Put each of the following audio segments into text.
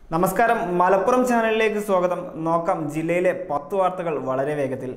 നമസ്കാരം മലപ്പുറം ചാനലിലേക്ക് സ്വാഗതം നോക്കാം ജില്ലയിലെ പത്ത് വാർത്തകൾ വളരെ വേഗത്തിൽ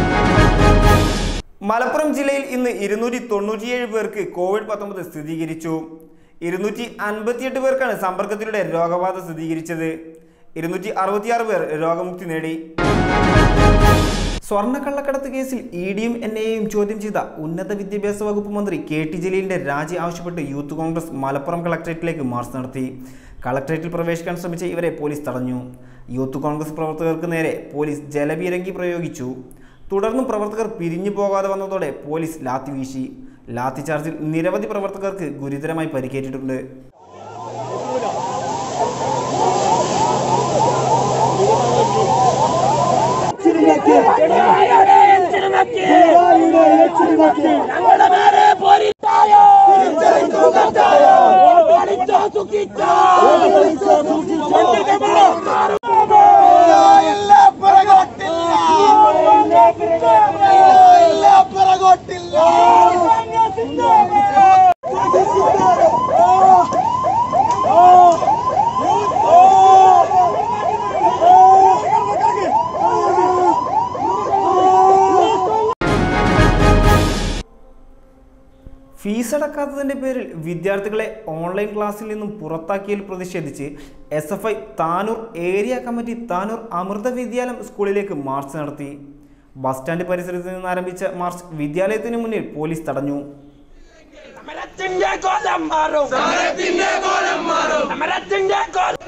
മലപ്പുറം ജില്ലയിൽ ഇന്ന് ഇരുന്നൂറ്റി തൊണ്ണൂറ്റിയേഴ് പേർക്ക് കോവിഡ് പത്തൊമ്പത് സ്ഥിരീകരിച്ചു ഇരുന്നൂറ്റി അൻപത്തിയെട്ട് പേർക്കാണ് സമ്പർക്കത്തിലൂടെ രോഗബാധ സ്ഥിരീകരിച്ചത് ഇരുന്നൂറ്റി അറുപത്തിയാറ് പേർ രോഗമുക്തി നേടി സ്വർണ്ണക്കള്ളക്കടത്ത് കേസിൽ ഇ ഡിയും എൻ എയും ചോദ്യം ചെയ്ത ഉന്നത വിദ്യാഭ്യാസ വകുപ്പ് മന്ത്രി കെ ടി ജലീലിന്റെ രാജി ആവശ്യപ്പെട്ട് യൂത്ത് കോൺഗ്രസ് മലപ്പുറം കളക്ടറേറ്റിലേക്ക് മാർച്ച് നടത്തി കളക്ടറേറ്റിൽ പ്രവേശിക്കാൻ ശ്രമിച്ച ഇവരെ പോലീസ് തടഞ്ഞു യൂത്ത് കോൺഗ്രസ് പ്രവർത്തകർക്ക് നേരെ പോലീസ് ജലപീരങ്കി പ്രയോഗിച്ചു തുടർന്നും പ്രവർത്തകർ പിരിഞ്ഞു പോകാതെ വന്നതോടെ പോലീസ് ലാത്തി വീശി ലാത്തി ചാർജിൽ നിരവധി പ്രവർത്തകർക്ക് ഗുരുതരമായി പരിക്കേറ്റിട്ടുണ്ട് ഞങ്ങളുടെ നേരെ പോരിട്ടായോ കളിച്ചോ സുഖിച്ചോ ഇല്ല പിറകോട്ടില്ല ഇല്ല പിറകോട്ടില്ല ഫീസ് അടക്കാത്തതിന്റെ പേരിൽ വിദ്യാർത്ഥികളെ ഓൺലൈൻ ക്ലാസ്സിൽ നിന്നും പുറത്താക്കിയതിൽ പ്രതിഷേധിച്ച് S F I Tanur area committee Tanur Amrita Vidyalayam സ്കൂളിലേക്ക് മാർച്ച് നടത്തി ബസ് സ്റ്റാൻഡ് പരിസരത്ത് നിന്ന് ആരംഭിച്ച മാർച്ച് വിദ്യാലയത്തിന് മുന്നിൽ പോലീസ് തടഞ്ഞു സമരത്തിന്റെ കോലം മാറും സമരത്തിന്റെ കോലം മാറും സമരത്തിന്റെ കോലം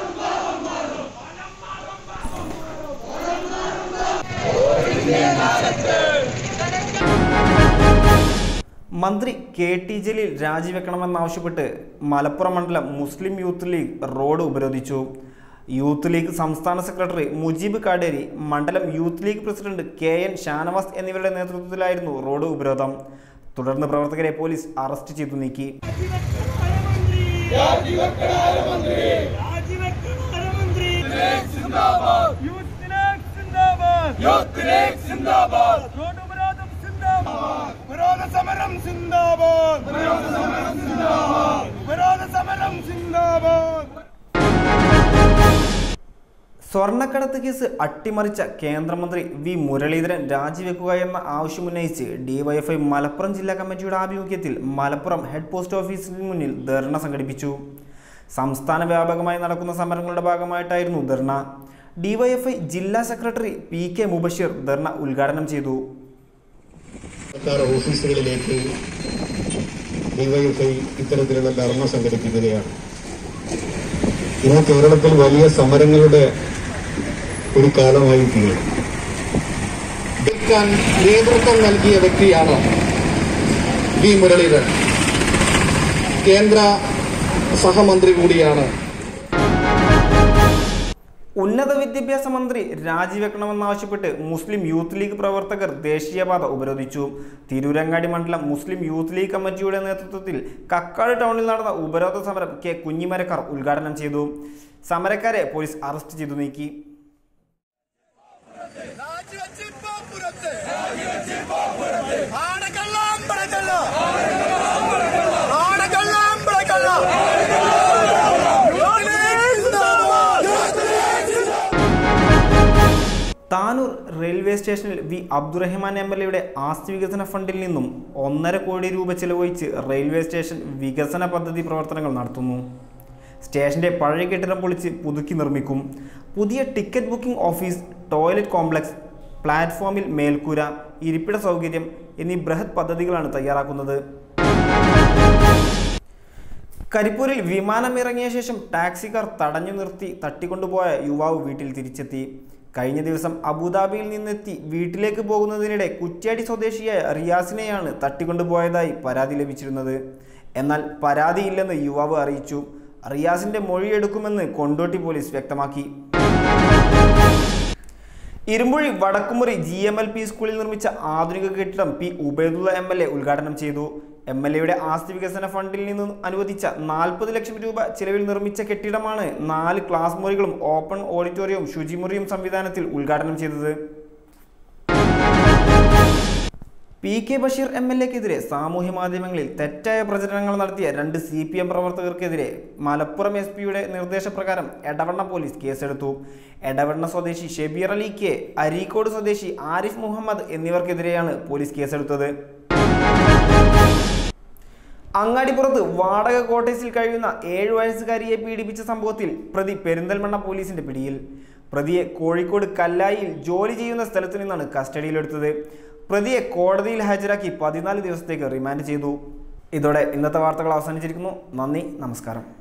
മന്ത്രി കെ ടി ജലീൽ രാജിവെക്കണമെന്നാവശ്യപ്പെട്ട് മലപ്പുറം മണ്ഡലം മുസ്ലിം യൂത്ത് ലീഗ് റോഡ് ഉപരോധിച്ചു യൂത്ത് ലീഗ് സംസ്ഥാന സെക്രട്ടറി മുജീബ് കാടേരി മണ്ഡലം youth league president K N Shanavas എന്നിവരുടെ നേതൃത്വത്തിലായിരുന്നു റോഡ് ഉപരോധം തുടർന്ന് പ്രവർത്തകരെ പോലീസ് അറസ്റ്റ് ചെയ്തു നീക്കി വിരോധ സമരം സിന്ദാബാദ് വിരോധ സമരം സിന്ദാബാദ് സ്വർണ്ണക്കടത്ത് കേസ് അട്ടിമറിച്ച കേന്ദ്രമന്ത്രി വി മുരളീധരൻ രാജിവെക്കുക എന്ന ആവശ്യമുന്നയിച്ച് ഡിവൈഎഫ്ഐ മലപ്പുറം ജില്ലാ കമ്മിറ്റിയുടെ ആഭിമുഖ്യത്തിൽ മലപ്പുറം ഹെഡ് പോസ്റ്റ് ഓഫീസിന് മുന്നിൽ ധർണ സംഘടിപ്പിച്ചു സംസ്ഥാന വ്യാപകമായി നടക്കുന്ന സമരങ്ങളുടെ ഭാഗമായിട്ടായിരുന്നു ധർണ ഡിവൈഎഫ്ഐ ജില്ലാ secretary P K Mubasheer dharna ഉദ്ഘാടനം ചെയ്തു സർക്കാർ ഓഫീസുകളിലേക്ക് ഡിവൈഎഫ്ഐ ഇത്തരത്തിലുള്ള ധർമ്മ സംഘടിപ്പിക്കുകയാണ് ഇന്ന് കേരളത്തിൽ വലിയ സമരങ്ങളുടെ ഒരു കാലമായി തീരും ഇതൊക്കാൻ നേതൃത്വം നൽകിയ വ്യക്തിയാണ് വി മുരളീധരൻ കേന്ദ്ര സഹമന്ത്രി കൂടിയാണ് ഉന്നത വിദ്യാഭ്യാസ മന്ത്രി രാജിവെക്കണമെന്നാവശ്യപ്പെട്ട് മുസ്ലിം യൂത്ത് ലീഗ് പ്രവർത്തകർ ദേശീയപാത ഉപരോധിച്ചു തിരൂരങ്ങാടി മണ്ഡലം മുസ്ലിം യൂത്ത് ലീഗ് കമ്മിറ്റിയുടെ നേതൃത്വത്തിൽ കക്കാട് ടൗണിൽ നടന്ന ഉപരോധ സമരം കെ കുഞ്ഞിമരക്കാർ ഉദ്ഘാടനം ചെയ്തു സമരക്കാരെ പോലീസ് അറസ്റ്റ് ചെയ്തു നീക്കി താനൂർ റെയിൽവേ സ്റ്റേഷനിൽ വി അബ്ദുറഹ്മാൻ എം എൽ എയുടെ ആസ്തി വികസന ഫണ്ടിൽ നിന്നും ഒന്നര കോടി രൂപ ചെലവഴിച്ച് റെയിൽവേ സ്റ്റേഷൻ വികസന പദ്ധതി പ്രവർത്തനങ്ങൾ നടത്തുന്നു സ്റ്റേഷന്റെ പഴയ കെട്ടിടം പൊളിച്ച് പുതുക്കി നിർമ്മിക്കും പുതിയ ticket booking office toilet complex പ്ലാറ്റ്ഫോമിൽ മേൽക്കൂര ഇരിപ്പിട സൗകര്യം എന്നീ ബൃഹത് പദ്ധതികളാണ് തയ്യാറാക്കുന്നത് കരിപ്പൂരിൽ വിമാനം ഇറങ്ങിയ ശേഷം ടാക്സിക്കാർ തടഞ്ഞു നിർത്തി തട്ടിക്കൊണ്ടുപോയ യുവാവ് വീട്ടിൽ തിരിച്ചെത്തി കഴിഞ്ഞ ദിവസം അബുദാബിയിൽ നിന്നെത്തി വീട്ടിലേക്ക് പോകുന്നതിനിടെ കുറ്റ്യാടി സ്വദേശിയായ റിയാസിനെയാണ് തട്ടിക്കൊണ്ടുപോയതായി പരാതി ലഭിച്ചിരുന്നത് എന്നാൽ പരാതിയില്ലെന്ന് യുവാവ് അറിയിച്ചു റിയാസിന്റെ മൊഴിയെടുക്കുമെന്ന് കൊണ്ടോട്ടി പോലീസ് വ്യക്തമാക്കി Irumbuzhi Vadakkumuri G M L P സ്കൂളിൽ നിർമ്മിച്ച ആധുനിക കെട്ടിടം P Ubaidulla M L A ഉദ്ഘാടനം ചെയ്തു എം എൽ എയുടെ ആസ്തി വികസന ഫണ്ടിൽ നിന്ന് അനുവദിച്ച നാൽപ്പത് ലക്ഷം രൂപ ചിലവിൽ നിർമ്മിച്ച കെട്ടിടമാണ് നാല് ക്ലാസ് മുറികളും ഓപ്പൺ ഓഡിറ്റോറിയവും ശുചിമുറിയും സംവിധാനത്തിൽ ഉദ്ഘാടനം ചെയ്തത് P K Basheer M L എക്കെതിരെ സാമൂഹ്യ മാധ്യമങ്ങളിൽ തെറ്റായ പ്രചരണങ്ങൾ നടത്തിയ രണ്ട് സി പി എം പ്രവർത്തകർക്കെതിരെ മലപ്പുറം എസ് പിയുടെ നിർദ്ദേശപ്രകാരം എടവണ്ണ പോലീസ് കേസെടുത്തു എടവണ്ണ സ്വദേശി ഷെബീർ അലി കെ അരീക്കോട് സ്വദേശി ആരിഫ് മുഹമ്മദ് എന്നിവർക്കെതിരെയാണ് പോലീസ് കേസെടുത്തത് അങ്ങാടിപ്പുറത്ത് വാടക കോട്ടേഴ്സിൽ കഴിയുന്ന ഏഴു വയസ്സുകാരിയെ പീഡിപ്പിച്ച സംഭവത്തിൽ പ്രതി പെരിന്തൽമണ്ണ പോലീസിന്റെ പിടിയിൽ പ്രതിയെ കോഴിക്കോട് കല്ലായിയിൽ ജോലി ചെയ്യുന്ന സ്ഥലത്തു നിന്നാണ് കസ്റ്റഡിയിലെടുത്തത് പ്രതിയെ കോടതിയിൽ ഹാജരാക്കി പതിനാല് ദിവസത്തേക്ക് റിമാൻഡ് ചെയ്തു ഇതോടെ ഇന്നത്തെ വാർത്തകൾ അവസാനിച്ചിരിക്കുന്നു നന്ദി നമസ്കാരം